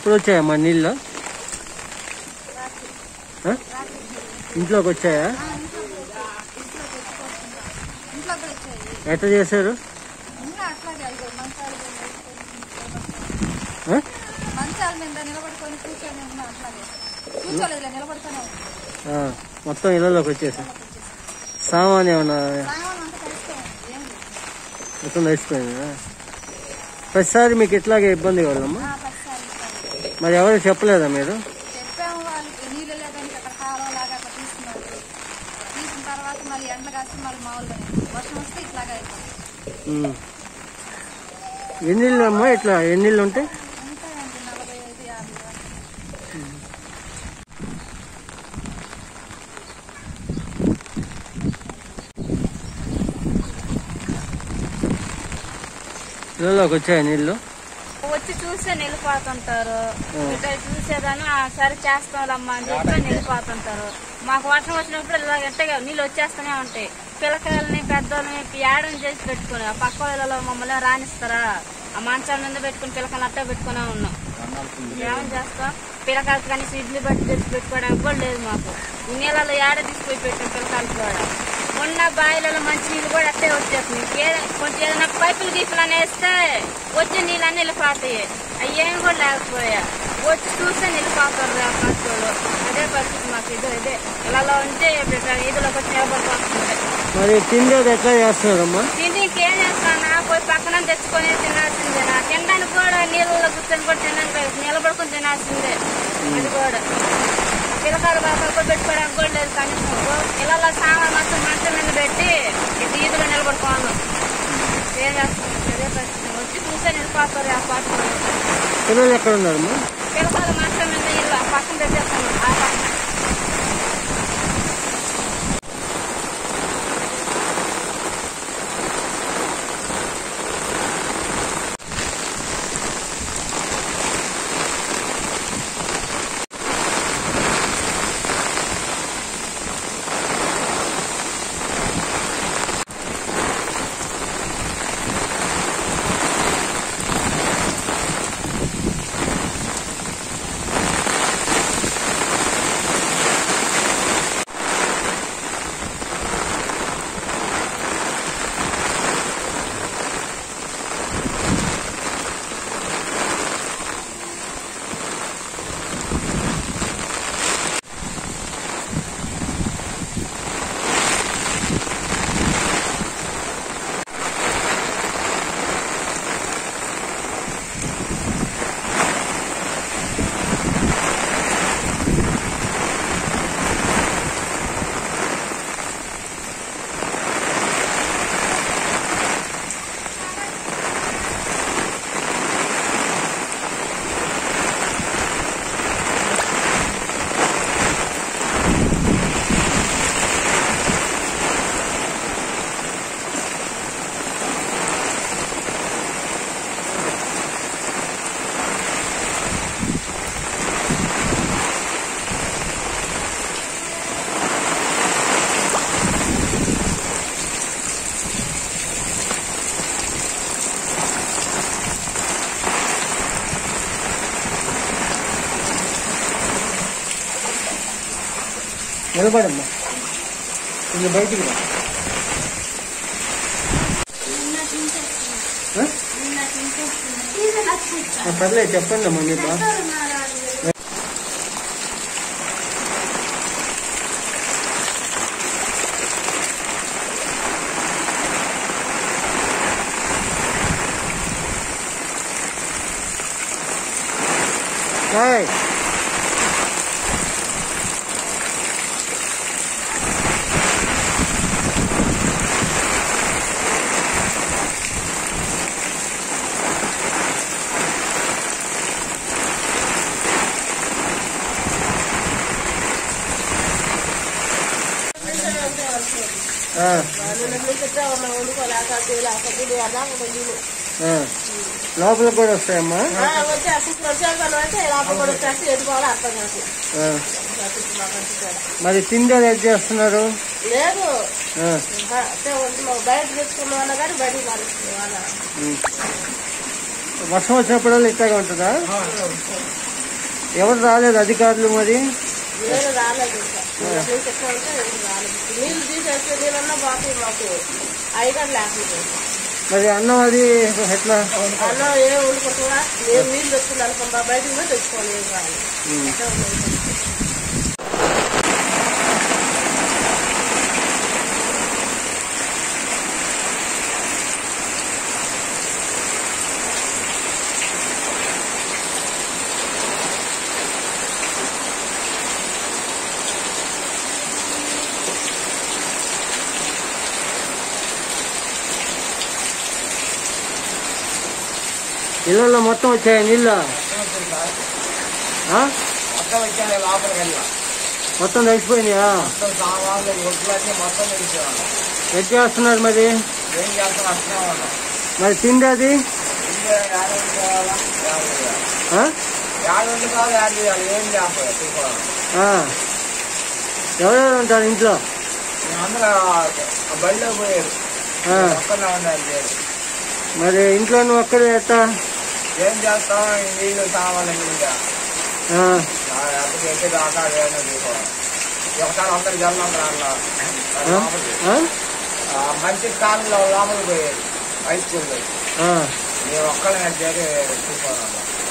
ఎప్పుడు వచ్చాయమ్మా నీళ్ళు ఆ? ఇంట్లోకి వచ్చాయా ఇంట్లో కూడా వచ్చాయి ఎట్లా చేశారు ఇంకా అట్లాగే అదిగో మంచాల మీద ఆ? మంచాల మీద నిలబడుకొని కూర్చొని ఉన్నా అట్లాగే కూర్చోలేదు నిలబడుతూనే ఉన్నా ఆ, మొత్తం ఇళ్ళలోకి వచ్చేసారు సామాన్ ఏమన్నా సామాన్ అంతా కలిసిపోయింది ఏం లేదు మొత్తం నడిచిపోయిందా ప్రతిసారి మీకు ఇట్లాగే ఇబ్బంది కదమ్మా ఆ, పరిసరాలు ఇట్లాగే. మరి ఎవరు చెప్పలేదా మీరు చెప్పాము వాళ్ళకి నీళ్ళు లేదని అక్కడ కాలువ లాగా అట్లా తీసుకున్నారు తీసిన తర్వాత మళ్ళీ ఎండలు కాసి మళ్ళీ మామూలుగా వర్షం వస్తే ఇట్లాగా అయిపోతుంది ఉమ్. ఎన్ని ఇళ్ళు అమ్మా ఇట్లా ఎన్ని ఇళ్ళు ఉంటాయి ఉంటాయండి నలభై ఐదు యాభై వరకు. ఇళ్ళలోకి వచ్చాయి నీళ్ళు వచ్చి చూస్తే వెళ్ళిపోతుంటారు ఇట్లా చూసేదాన్ని "ఆ, సరే చేస్తాంలమ్మా అని చెప్పి వెళ్ళిపోతుంటారు మాకు వర్షం వచ్చినప్పుడు ఇలా ఎట్టగా నీళ్ళు వచ్చేస్తూనే ఉంటాయి పిల్లకాయలని పెద్దోళ్ళని ఏడం చేసి పెట్టుకుని ఆ పక్క వాళ్ళలో మమ్మల్ని రాణిస్తారా ఆ మంచాల మీద పెట్టుకుని పిల్లకాయలు అట్టే పెట్టుకునే ఉన్నాం ఏమని చేస్తాం పిల్లకాయలు కనీసం ఇడ్లీ బట్టి తెచ్చి పెట్టుకోవడానికి కూడా లేదు మాకు ఈ నీళ్ళలో ఏడ తీసుకుపోయి పెట్టాం పిల్లకాయలు కూడా ఉన్న బావిలలో మంచి నీళ్ళు కూడా అట్టే వచ్చేస్తున్నాయి ఏ- కొంచెం ఏదైనా పైపులు గీపులు అని వేస్తే వచ్చే నీళ్ళు అన్ని వెళ్ళిపోతాయి అవి ఏమి కూడా లేకపోయా వచ్చి చూస్తే వెళ్ళిపోతారు వ్యాపారస్తులు అదే పరిస్థితి మాకు ఇది ఇదే ఇళ్ళలో ఉంటే ఈదులోకి వచ్చి నిలబడిపోతుంది మరి తిండేది ఎట్లా చేస్తున్నారమ్మా దీనికి ఏం చేస్తానా పోయి పక్కన తెచ్చుకొని తినాల్సిందేనా తినడానికి కూడా నీళ్ళలో కూర్చొని కూడా తినడానికి నిలబడుకొని తినాల్సిందే అది కూడా పిల్లకాయలు బాగా కూడా పెట్టుకోవడానికి కూడా లేదు కనీసం ఇళ్ళలో సామాన్ మొత్తం మంచం మీద పెట్టి ఇది ఈదులో నిలబడుకోవాలి ఏం చేస్తాం అదే పరిస్థితి వచ్చి చూస్తే నిలిపోతారు ఆ పాటలు పిల్లలు ఎక్కడ ఉన్నారమ్మా పిల్లకాయలు మంచం మీద ఇల్లు ఆ పక్కన పెట్టేస్తాను ఆ పక్కన నిలబడమ్మా కొంచెం బయటికి రా ఆ? ఆ, పర్లేదు చెప్పండి అమ్మా మీ బాధ హాయ్ ఆ, ఆ. లోపల కూడా వస్తాయమ్మా ఆ. మరి తిండి అది ఎట్ చేస్తున్నారు లేదు ఆ, అంటే ఒంట్లో బయట తెచ్చుకున్న వాళ్ళ కానీ బయట మారుస్తుంది వాళ్ళ ఉమ్. వర్షం వచ్చినప్పుడు ఇట్లాగే ఉంటుందా ఎవరు రాలేదు అధికారులు మరి నేను రాలేదు ఇంకా నేను అట్లా చెప్తా ఉంటే నేను రాలేదు నీళ్ళు తీసేస్తే నీళ్ళన్నా బాగుంది మాకు ఐదారు లేకుండా మరి అన్నం అది ఎట్లా అన్నం ఏం వండుకుంటున్నా నేను నీళ్ళు తెచ్చుకుని అనుకుంటా బయటకు పోయి తెచ్చుకోవాలి ఏం కావాలి ఉమ్. అట్లా ఉంది. ఇళ్ళల్లో మొత్తం వచ్చాయి నీళ్ళ ఆ? మొత్తం వచ్చాను లోపలికి వెళ్ళా మొత్తం తడిసిపోయినాయా మొత్తం సామాన్లు ఒడ్లన్నీ మొత్తం తెలిసేవాళ్ళం ఎట్ చేస్తున్నారు మరి ఏం చేస్తాం అట్లే ఉన్నాం మరి తిండి అది ఇల్లు యాడ్ కావాలా యాడ్ చేయాలి ఆ? యాడ్ ఉండి కావాలి యాడ్ చేయాలి ఏం చేస్తాం తీసుకోవాలి ఆ. ఎవరెవరు ఉంటారు ఇంట్లో అందరూ బడిలో పోయారు ఆ. ఒక్కనే ఉండాలి లేదు మరి ఇంట్లో నువ్వు ఒక్కడే ఎట్టా ఏం చేస్తాం ఈ నీళ్లు సామాన్లు ఇంకా ఆ. అప్పటికి ఎక్కి దాకా ఏమైనా తీసుకోవాలి ఒకసారి అందరు జల్లం రాళ్ళ ఆ? ఆ? మంచి కాలంలో లోపలికి పోయారు హై స్కూల్లో ఆ. మేము ఒక్కళ్ళని చేరి తీసుకోవాలి